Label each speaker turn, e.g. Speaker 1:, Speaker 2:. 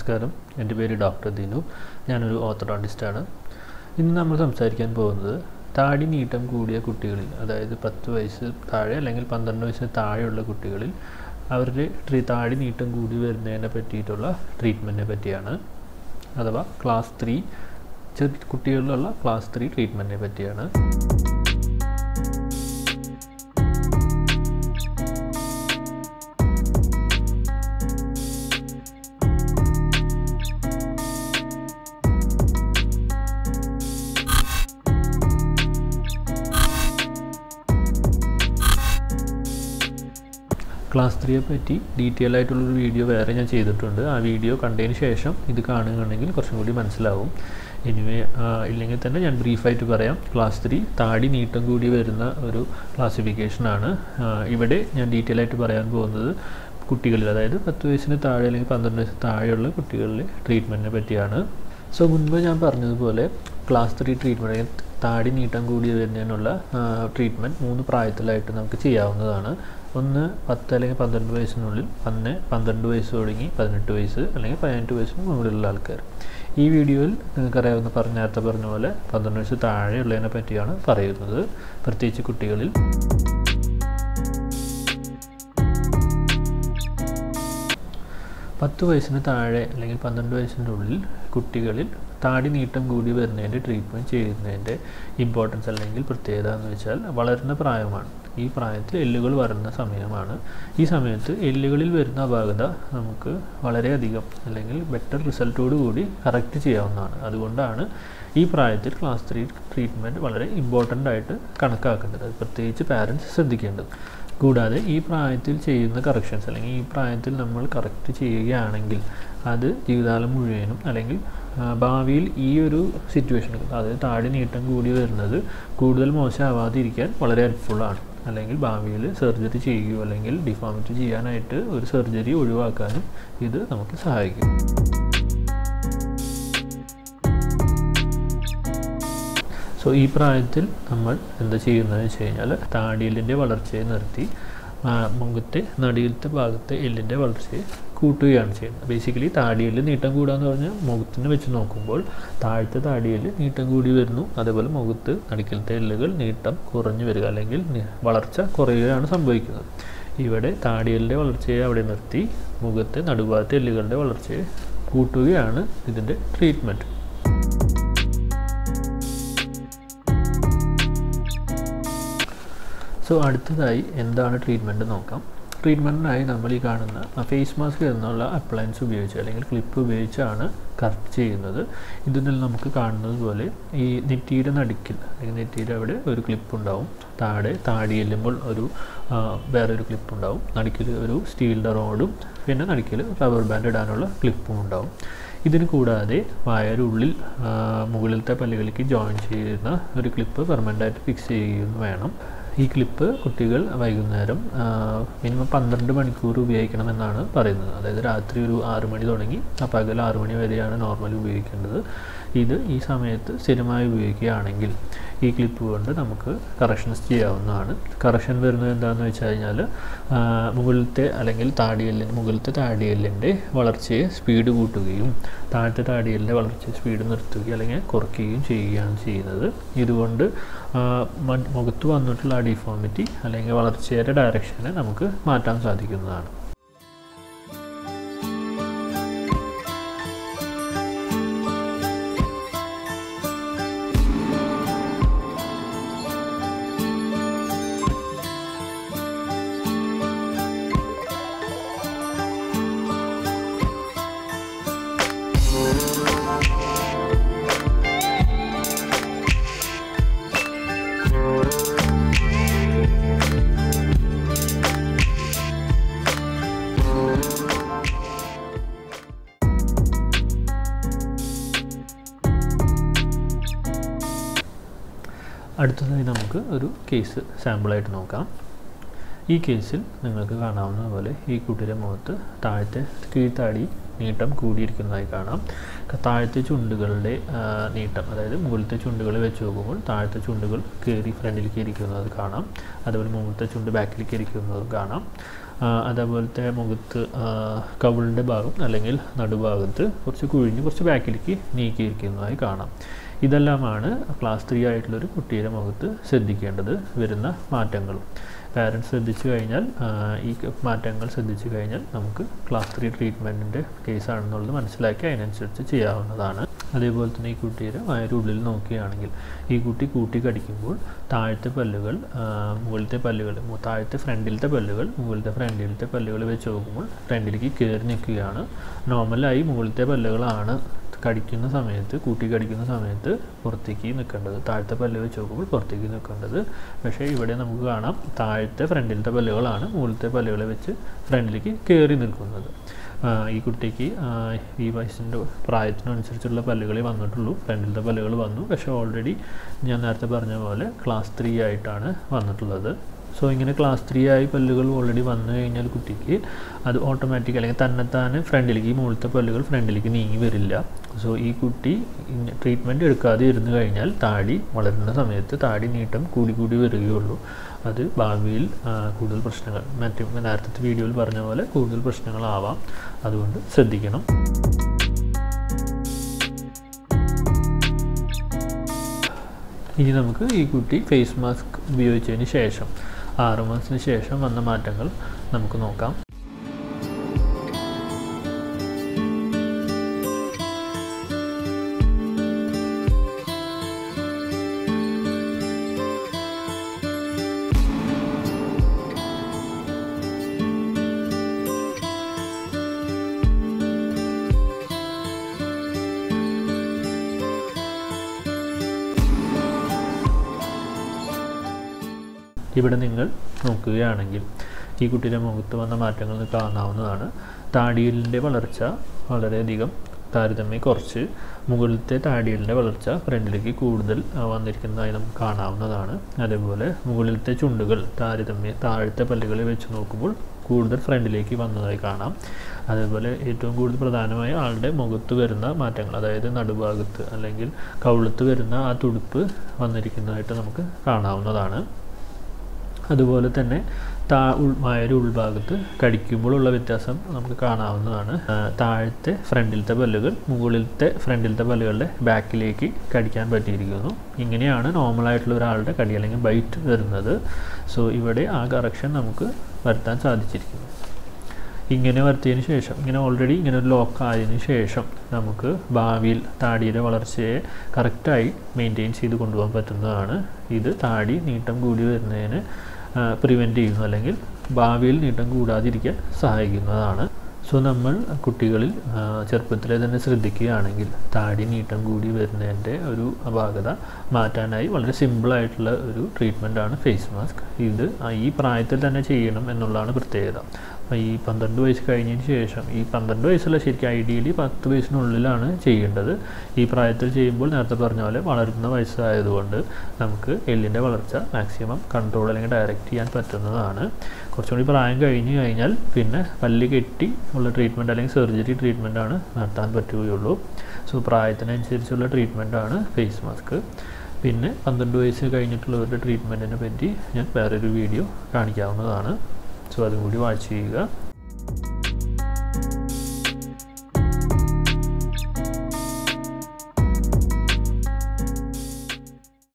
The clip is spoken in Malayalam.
Speaker 1: നമസ്കാരം എൻ്റെ പേര് ഡോക്ടർ ദിനു ഞാനൊരു ഓർത്തഡോണ്ടിസ്റ്റാണ് ഇന്ന് നമ്മൾ സംസാരിക്കാൻ പോകുന്നത് താടി നീട്ടം കൂടിയ കുട്ടികളിൽ അതായത് പത്ത് വയസ്സ് താഴെ അല്ലെങ്കിൽ പന്ത്രണ്ട് വയസ്സിന് താഴെയുള്ള കുട്ടികളിൽ അവരുടെ ട്രീ താടി നീട്ടം കൂടി വരുന്നതിനെ പറ്റിയിട്ടുള്ള ട്രീറ്റ്മെൻറ്റിനെ പറ്റിയാണ് അഥവാ ക്ലാസ് ത്രീ ചെറിയ കുട്ടികളിലുള്ള ക്ലാസ് ത്രീ ട്രീറ്റ്മെൻറ്റിനെ പറ്റിയാണ് ക്ലാസ് ത്രീയെ പറ്റി ഡീറ്റെയിൽ ആയിട്ടുള്ളൊരു വീഡിയോ വേറെ ഞാൻ ചെയ്തിട്ടുണ്ട് ആ വീഡിയോ കണ്ടതിന് ശേഷം ഇത് കാണുകയാണെങ്കിൽ കുറച്ചും കൂടി മനസ്സിലാവും എനിവേ ഇല്ലെങ്കിൽ തന്നെ ഞാൻ ബ്രീഫായിട്ട് പറയാം ക്ലാസ് ത്രീ താടി നീട്ടം കൂടി വരുന്ന ഒരു ക്ലാസിഫിക്കേഷനാണ് ഇവിടെ ഞാൻ ഡീറ്റെയിൽ ആയിട്ട് പറയാൻ പോകുന്നത് കുട്ടികളിൽ അതായത് പത്ത് വയസ്സിന് താഴെ അല്ലെങ്കിൽ പന്ത്രണ്ട് വയസ്സിന് താഴെയുള്ള കുട്ടികളിലെ ട്രീറ്റ്മെൻറ്റിനെ പറ്റിയാണ് സോ മുൻപ് ഞാൻ പറഞ്ഞതുപോലെ ക്ലാസ് ത്രീ ട്രീറ്റ്മെൻറ്റ് താടി നീട്ടം കൂടി വരുന്നതിനുള്ള ട്രീറ്റ്മെൻറ്റ് മൂന്ന് പ്രായത്തിലായിട്ട് നമുക്ക് ചെയ്യാവുന്നതാണ് ഒന്ന് പത്ത് അല്ലെങ്കിൽ പന്ത്രണ്ട് വയസ്സിനുള്ളിൽ ഒന്ന് പന്ത്രണ്ട് വയസ്സ് തുടങ്ങി പതിനെട്ട് വയസ്സ് അല്ലെങ്കിൽ പതിനെട്ട് വയസ്സിന് മുകളിലുള്ള ആൾക്കാർ ഈ വീഡിയോയിൽ നിങ്ങൾക്കറിയാവുന്ന പറഞ്ഞ നേരത്തെ പറഞ്ഞ പോലെ പന്ത്രണ്ട് വയസ്സ് താഴെയുള്ളതിനെ പറ്റിയാണ് പറയുന്നത് പ്രത്യേകിച്ച് കുട്ടികളിൽ പത്ത് വയസ്സിന് താഴെ അല്ലെങ്കിൽ പന്ത്രണ്ട് വയസ്സിൻ്റെ ഉള്ളിൽ കുട്ടികളിൽ താടി നീട്ടം കൂടി വരുന്നതിൻ്റെ ട്രീറ്റ്മെൻറ്റ് ചെയ്യുന്നതിൻ്റെ ഇമ്പോർട്ടൻസ് അല്ലെങ്കിൽ പ്രത്യേകത എന്ന് വെച്ചാൽ വളരുന്ന പ്രായമാണ് ഈ പ്രായത്തിൽ എല്ലുകൾ വരുന്ന സമയമാണ് ഈ സമയത്ത് എല്ലുകളിൽ വരുന്ന അപാകത നമുക്ക് വളരെയധികം അല്ലെങ്കിൽ ബെറ്റർ റിസൾട്ടോട് കൂടി കറക്റ്റ് ചെയ്യാവുന്നതാണ് അതുകൊണ്ടാണ് ഈ പ്രായത്തിൽ ക്ലാസ് ത്രീ ട്രീറ്റ്മെൻറ്റ് വളരെ ഇമ്പോർട്ടൻ്റ് ആയിട്ട് കണക്കാക്കേണ്ടത് അത് പ്രത്യേകിച്ച് പാരൻസ് ശ്രദ്ധിക്കേണ്ടത് കൂടാതെ ഈ പ്രായത്തിൽ ചെയ്യുന്ന കറക്ഷൻസ് അല്ലെങ്കിൽ ഈ പ്രായത്തിൽ നമ്മൾ കറക്റ്റ് ചെയ്യുകയാണെങ്കിൽ അത് ജീവിതകാലം മുഴുവനും അല്ലെങ്കിൽ ഭാവിയിൽ ഈ ഒരു സിറ്റുവേഷൻ അതായത് താടി നീട്ടം കൂടി വരുന്നത് കൂടുതൽ മോശമാവാതിരിക്കാൻ വളരെ ഹെൽപ്ഫുള്ളാണ് അല്ലെങ്കിൽ ഭാവിയിൽ സർജറി ചെയ്യുകയോ അല്ലെങ്കിൽ ഡിഫോമിറ്റി ചെയ്യാനായിട്ട് ഒരു സർജറി ഒഴിവാക്കാനും ഇത് നമുക്ക് സഹായിക്കും സോ ഈ പ്രായത്തിൽ നമ്മൾ എന്താ ചെയ്യുന്നതെന്ന് വെച്ച് കഴിഞ്ഞാൽ താടിയെല്ലിൻ്റെ വളർച്ചയെ നിർത്തി മുഖത്തെ നടിയിലത്തെ ഭാഗത്തെ എല്ലിൻ്റെ വളർച്ചയെ കൂട്ടുകയാണ് ചെയ്യുന്നത് ബേസിക്കലി താടിയെല്ല് നീട്ടം കൂടാന്ന് പറഞ്ഞാൽ മുഖത്തിന് വെച്ച് നോക്കുമ്പോൾ താഴത്തെ താടിയെല്ല് നീട്ടം കൂടി വരുന്നു അതേപോലെ മുഖത്ത് നടുക്കിലത്തെ എല്ലുകൾ നീട്ടം കുറഞ്ഞു വരിക അല്ലെങ്കിൽ വളർച്ച കുറയുകയാണ് സംഭവിക്കുന്നത് ഇവിടെ താടിയെല്ലിൻ്റെ വളർച്ചയെ അവിടെ നിർത്തി മുഖത്തെ നടുഭാഗത്തെ എല്ലുകളുടെ വളർച്ചയെ കൂട്ടുകയാണ് ഇതിൻ്റെ ട്രീറ്റ്മെൻറ്റ് സോ അടുത്തതായി എന്താണ് ട്രീറ്റ്മെൻറ്റ് നോക്കാം ട്രീറ്റ്മെൻറ്റിനായി നമ്മൾ ഈ കാണുന്ന ഫേസ് മാസ്ക് എന്നുള്ള അപ്ലയൻസ് ഉപയോഗിച്ച് അല്ലെങ്കിൽ ക്ലിപ്പ് ഉപയോഗിച്ചാണ് കറക്റ്റ് ചെയ്യുന്നത് ഇതിൽ നമുക്ക് കാണുന്നത് പോലെ ഈ നെറ്റിയുടെ നടുക്കിൽ അല്ലെങ്കിൽ നെറ്റിയുടെ അവിടെ ഒരു ക്ലിപ്പ് ഉണ്ടാവും താഴെ താടി എല്ലുമ്പോൾ ഒരു വേറൊരു ക്ലിപ്പ് ഉണ്ടാവും നടുക്കിൽ ഒരു സ്റ്റീലിൻ്റെ റോഡും പിന്നെ നടുക്കിൽ റബ്ബർ ബാൻഡ് ഇടാനുള്ള ക്ലിപ്പും ഉണ്ടാവും ഇതിന് കൂടാതെ വായയുടെ ഉള്ളിൽ മുകളിലത്തെ പല്ലുകളിലേക്ക് ജോയിൻ ചെയ്യുന്ന ഒരു ക്ലിപ്പ് പെർമനൻ്റായിട്ട് ഫിക്സ് ചെയ്യുകയും വേണം ഈ ക്ലിപ്പ് കുട്ടികൾ വൈകുന്നേരം മിനിമം പന്ത്രണ്ട് മണിക്കൂർ ഉപയോഗിക്കണമെന്നാണ് പറയുന്നത് അതായത് രാത്രി ഒരു ആറ് മണി തുടങ്ങി പകൽ ആറ് മണി വരെയാണ് നോർമലി ഉപയോഗിക്കേണ്ടത് ഇത് ഈ സമയത്ത് സ്ഥിരമായി ഉപയോഗിക്കുകയാണെങ്കിൽ ഈ ക്ലിപ്പ് കൊണ്ട് നമുക്ക് കറക്ഷൻസ് ചെയ്യാവുന്നതാണ് കറക്ഷൻ വരുന്നത് എന്താണെന്ന് വെച്ച് കഴിഞ്ഞാൽ മുകളിലത്തെ അല്ലെങ്കിൽ താടിയെല്ലിൻ്റെ മുകളിലത്തെ താടിയെല്ലിൻ്റെ വളർച്ചയെ സ്പീഡ് കൂട്ടുകയും താഴത്തെ താടിയെല്ലിൻ്റെ വളർച്ചയെ സ്പീഡ് നിർത്തുകയും അല്ലെങ്കിൽ കുറയ്ക്കുകയും ചെയ്യുകയാണ് ചെയ്യുന്നത് ഇതുകൊണ്ട് മുഖത്ത് വന്നിട്ടുള്ള ആ ഡിഫോമിറ്റി അല്ലെങ്കിൽ വളർച്ചയുടെ ഡയറക്ഷനെ നമുക്ക് മാറ്റാൻ സാധിക്കുന്നതാണ് അടുത്തതായി നമുക്ക് ഒരു കേസ് സാമ്പിളായിട്ട് നോക്കാം ഈ കേസിൽ നിങ്ങൾക്ക് കാണാവുന്ന പോലെ ഈ കുട്ടിയുടെ മുഖത്ത് താഴത്തെ കീഴ്ത്താടി നീട്ടം കൂടിയിരിക്കുന്നതായി കാണാം താഴത്തെ ചുണ്ടുകളുടെ നീട്ടം അതായത് മുകളിലത്തെ ചുണ്ടുകൾ വെച്ച് നോക്കുമ്പോൾ താഴത്തെ ചുണ്ടുകൾ കയറി ഫ്രണ്ടിലേക്ക് ഇരിക്കുന്നത് കാണാം അതുപോലെ മുകളിലത്തെ ചുണ്ട് ബാക്കിലേക്ക് ഇരിക്കുന്നതും കാണാം ആ, അതേപോലത്തെ മുഖത്ത് ആ, കവിളിൻ്റെ ഭാഗം അല്ലെങ്കിൽ നടുഭാഗത്ത് കുറച്ച് കുഴിഞ്ഞ് കുറച്ച് ബാക്കിലേക്ക് നീക്കിയിരിക്കുന്നതായി കാണാം ഇതെല്ലാമാണ് ക്ലാസ് ത്രീ ആയിട്ടുള്ളൊരു കുട്ടിയുടെ മുഖത്ത് ശ്രദ്ധിക്കേണ്ടത് വരുന്ന മാറ്റങ്ങൾ പാരൻസ് ശ്രദ്ധിച്ചു കഴിഞ്ഞാൽ ആ, ഈ ക- മാറ്റങ്ങൾ ശ്രദ്ധിച്ചു കഴിഞ്ഞാൽ നമുക്ക് ക്ലാസ് ത്രീ ട്രീറ്റ്മെൻറ്റിൻ്റെ കേസാണെന്നുള്ളത് മനസ്സിലാക്കി അതിനനുസരിച്ച് ചെയ്യാവുന്നതാണ് അതേപോലെ തന്നെ ഈ കുട്ടിയുടെ വയറിൻ്റെ ഉള്ളിൽ നോക്കുകയാണെങ്കിൽ ഈ കുട്ടി കൂട്ടി കടിക്കുമ്പോൾ താഴത്തെ പല്ലുകൾ ആ, മുകളിലത്തെ പല്ലുകൾ മു- താഴത്തെ ഫ്രണ്ടിലത്തെ പല്ലുകൾ മുകളിലത്തെ ഫ്രണ്ടിലത്തെ പല്ലുകൾ വെച്ച് നോക്കുമ്പോൾ ഫ്രണ്ടിലേക്ക് കയറി നിൽക്കുകയാണ് നോർമലായി മുകളിലത്തെ പല്ലുകളാണ് കടിക്കുന്ന സമയത്ത് കൂട്ടി കടിക്കുന്ന സമയത്ത് പുറത്തേക്ക് നിൽക്കേണ്ടത് താഴത്തെ പല്ല് വെച്ച് നോക്കുമ്പോൾ പുറത്തേക്ക് നിൽക്കേണ്ടത് പക്ഷേ ഇവിടെ നമുക്ക് കാണാം താഴത്തെ ഫ്രണ്ടിലത്തെ പല്ലുകളാണ് മുകളിലത്തെ പല്ലുകളെ വെച്ച് ഫ്രണ്ടിലേക്ക് കയറി നിൽക്കുന്നത് ആ, ഈ കുട്ടിക്ക് ആ, ഈ വയസ്സിൻ്റെ പ്രായത്തിനനുസരിച്ചുള്ള പല്ലുകളെ വന്നിട്ടുള്ളൂ ഫ്രണ്ടിലത്തെ പല്ലുകൾ വന്നു പക്ഷേ ഓൾറെഡി ഞാൻ നേരത്തെ പറഞ്ഞ പോലെ ക്ലാസ് ത്രീ ആയിട്ടാണ് വന്നിട്ടുള്ളത് സോ ഇങ്ങനെ ക്ലാസ് ത്രീ ആയി പല്ലുകൾ ഓൾറെഡി വന്നു കഴിഞ്ഞാൽ കുട്ടിക്ക് അത് ഓട്ടോമാറ്റിക് അല്ലെങ്കിൽ തന്നെത്താനെ ഫ്രണ്ടിലേക്ക് ഈ മുകളിലത്തെ പല്ലുകൾ ഫ്രണ്ടിലേക്ക് നീങ്ങി വരില്ല സോ ഈ കുട്ടി ട്രീറ്റ്മെൻറ്റ് എടുക്കാതെ ഇരുന്ന് കഴിഞ്ഞാൽ താടി വളരുന്ന സമയത്ത് താടി നീട്ടം കൂടി കൂടി വരികയുള്ളൂ അത് ഭാവിയിൽ ആ, കൂടുതൽ പ്രശ്നങ്ങൾ മറ്റു നേരത്തെ വീഡിയോയിൽ പറഞ്ഞ പോലെ കൂടുതൽ പ്രശ്നങ്ങളാവാം അതുകൊണ്ട് ശ്രദ്ധിക്കണം ഇനി നമുക്ക് ഈ കുട്ടി ഫേസ് മാസ്ക് ഉപയോഗിച്ചതിന് ശേഷം ആറ് മാസത്തിന് ശേഷം വന്ന മാറ്റങ്ങൾ നമുക്ക് നോക്കാം ഇവിടെ നിങ്ങൾ നോക്കുകയാണെങ്കിൽ ഈ കുട്ടിയുടെ മുഖത്ത് വന്ന മാറ്റങ്ങൾ നിങ്ങൾക്ക് കാണാവുന്നതാണ് താടിയലിൻ്റെ വളർച്ച വളരെയധികം താരതമ്യം കുറച്ച് മുകളിലത്തെ താടിയലിൻ്റെ വളർച്ച ഫ്രണ്ടിലേക്ക് കൂടുതൽ ആ, വന്നിരിക്കുന്നതായി നമുക്ക് കാണാവുന്നതാണ് അതേപോലെ മുകളിലത്തെ ചുണ്ടുകൾ താരതമ്യം താഴത്തെ പല്ലുകളിൽ വെച്ച് നോക്കുമ്പോൾ കൂടുതൽ ഫ്രണ്ടിലേക്ക് വന്നതായി കാണാം അതേപോലെ ഏറ്റവും കൂടുതൽ പ്രധാനമായി ആളുടെ മുഖത്ത് വരുന്ന മാറ്റങ്ങൾ അതായത് നടുഭാഗത്ത് അല്ലെങ്കിൽ കവിളത്ത് വരുന്ന ആ തുടുപ്പ് വന്നിരിക്കുന്നതായിട്ട് നമുക്ക് കാണാവുന്നതാണ് അതുപോലെ തന്നെ താ ഉൾ വായയുടെ ഉൾഭാഗത്ത് കടിക്കുമ്പോഴുള്ള വ്യത്യാസം നമുക്ക് കാണാവുന്നതാണ് ആ, താഴത്തെ ഫ്രണ്ടിലത്തെ പല്ലുകൾ മുകളിലത്തെ ഫ്രണ്ടിലത്തെ പല്ലുകളുടെ ബാക്കിലേക്ക് കടിക്കാൻ പറ്റിയിരിക്കുന്നു ഇങ്ങനെയാണ് നോർമലായിട്ടുള്ള ഒരാളുടെ കടി അല്ലെങ്കിൽ ബൈറ്റ് വരുന്നത് സോ ഇവിടെ ആ കറക്ഷൻ നമുക്ക് വരുത്താൻ സാധിച്ചിരിക്കുന്നു ഇങ്ങനെ വരുത്തിയതിന് ശേഷം ഇങ്ങനെ ഓൾറെഡി ഇങ്ങനെ ഒരു ലോക്ക് ആയതിനു ശേഷം നമുക്ക് ഭാവിയിൽ താടിയുടെ വളർച്ചയെ കറക്റ്റായി മെയിൻറ്റെയിൻ ചെയ്ത് കൊണ്ടുപോകാൻ പറ്റുന്നതാണ് ഇത് താടി നീട്ടം കൂടി വരുന്നതിന് പ്രിവെൻറ്റ് ചെയ്യുന്നു അല്ലെങ്കിൽ ഭാവിയിൽ നീട്ടം കൂടാതിരിക്കാൻ സഹായിക്കുന്നതാണ് സോ നമ്മൾ കുട്ടികളിൽ ആ, ചെറുപ്പത്തിലെ തന്നെ ശ്രദ്ധിക്കുകയാണെങ്കിൽ താടി നീട്ടം കൂടി വരുന്നതിൻ്റെ ഒരു അപാകത മാറ്റാനായി വളരെ സിമ്പിളായിട്ടുള്ള ഒരു ട്രീറ്റ്മെൻറ്റാണ് ഫേസ് മാസ്ക് ഇത് ആ, ഈ പ്രായത്തിൽ തന്നെ ചെയ്യണം എന്നുള്ളതാണ് പ്രത്യേകത അപ്പോൾ ഈ പന്ത്രണ്ട് വയസ്സ് കഴിഞ്ഞതിന് ശേഷം ഈ പന്ത്രണ്ട് വയസ്സുള്ള ശരിക്കും ഐഡിയലി പത്ത് വയസ്സിനുള്ളിലാണ് ചെയ്യേണ്ടത് ഈ പ്രായത്തിൽ ചെയ്യുമ്പോൾ നേരത്തെ പറഞ്ഞ പോലെ വളരുന്ന വയസ്സായതുകൊണ്ട് നമുക്ക് എല്ലിൻ്റെ വളർച്ച മാക്സിമം കൺട്രോൾ അല്ലെങ്കിൽ ഡയറക്റ്റ് ചെയ്യാൻ പറ്റുന്നതാണ് കുറച്ചുകൂടി പ്രായം കഴിഞ്ഞ് കഴിഞ്ഞാൽ പിന്നെ പല്ല് കെട്ടി ഉള്ള ട്രീറ്റ്മെൻറ്റ് അല്ലെങ്കിൽ സർജറി ട്രീറ്റ്മെൻറ്റാണ് നടത്താൻ പറ്റുകയുള്ളൂ സോ പ്രായത്തിനനുസരിച്ചുള്ള ട്രീറ്റ്മെൻറ്റാണ് ഫേസ് മാസ്ക് പിന്നെ പന്ത്രണ്ട് വയസ്സ് കഴിഞ്ഞിട്ടുള്ളവരുടെ ട്രീറ്റ്മെൻറ്റിനെ പറ്റി ഞാൻ വേറൊരു വീഡിയോ കാണിക്കാവുന്നതാണ് സോ അതും കൂടി വാച്ച് ചെയ്യുക